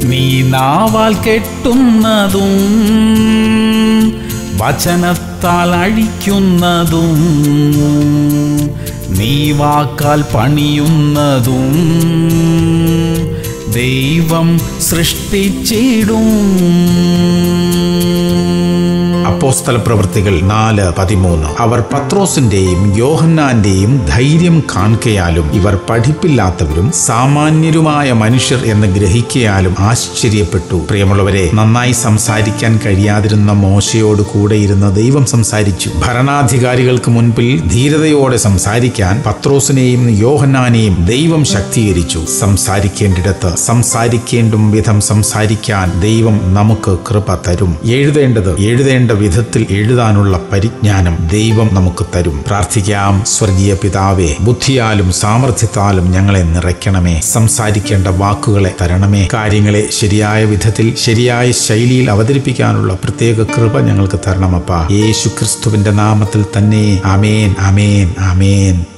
നീ നാവാൽ കെട്ടുന്നതും വചനത്താൽ അഴിക്കുന്നതും നീ വാക്കാൽ പണിയുന്നതും ദൈവം സൃഷ്ടിച്ചിടും അപ്പോസ്തല പ്രവൃത്തികൾ നാല് പതിമൂന്ന് അവർ പത്രോസിന്റെയും യോഹന്നാന്റെയും ധൈര്യം കാൺകയാലും ഇവർ പഠിപ്പില്ലാത്തവരും സാമാന്യരുമായ മനുഷ്യർ എന്ന് ഗ്രഹിക്കയാലും ആശ്ചര്യപ്പെട്ടു പ്രിയമുള്ളവരെ നന്നായി സംസാരിക്കാൻ കഴിയാതിരുന്ന മോശയോട് കൂടെ ഇരുന്ന ദൈവം സംസാരിച്ചു ഭരണാധികാരികൾക്ക് മുൻപിൽ ധീരതയോടെ സംസാരിക്കാൻ പത്രോസിനെയും യോഹന്നാനെയും ദൈവം ശക്തീകരിച്ചു സംസാരിക്കേണ്ടിടത്ത് സംസാരിക്കേണ്ടും വിധം സംസാരിക്കാൻ ദൈവം നമുക്ക് കൃപ തരും എഴുതേണ്ടത് എഴുതേണ്ട വിധത്തിൽ എഴുതാനുള്ള പരിജ്ഞാനം ദൈവം നമുക്ക് തരും പ്രാർത്ഥിക്കാം സ്വർഗീയ പിതാവേ ബുദ്ധിയാലും സാമർഥ്യത്താലും ഞങ്ങളെ നിറയ്ക്കണമേ സംസാരിക്കേണ്ട വാക്കുകളെ തരണമേ കാര്യങ്ങളെ ശരിയായ വിധത്തിൽ ശരിയായ ശൈലിയിൽ അവതരിപ്പിക്കാനുള്ള പ്രത്യേക കൃപ ഞങ്ങൾക്ക് തരണമപ്പ യേശു ക്രിസ്തുവിന്റെ നാമത്തിൽ തന്നെ അമേൻ അമേൻ അമേൻ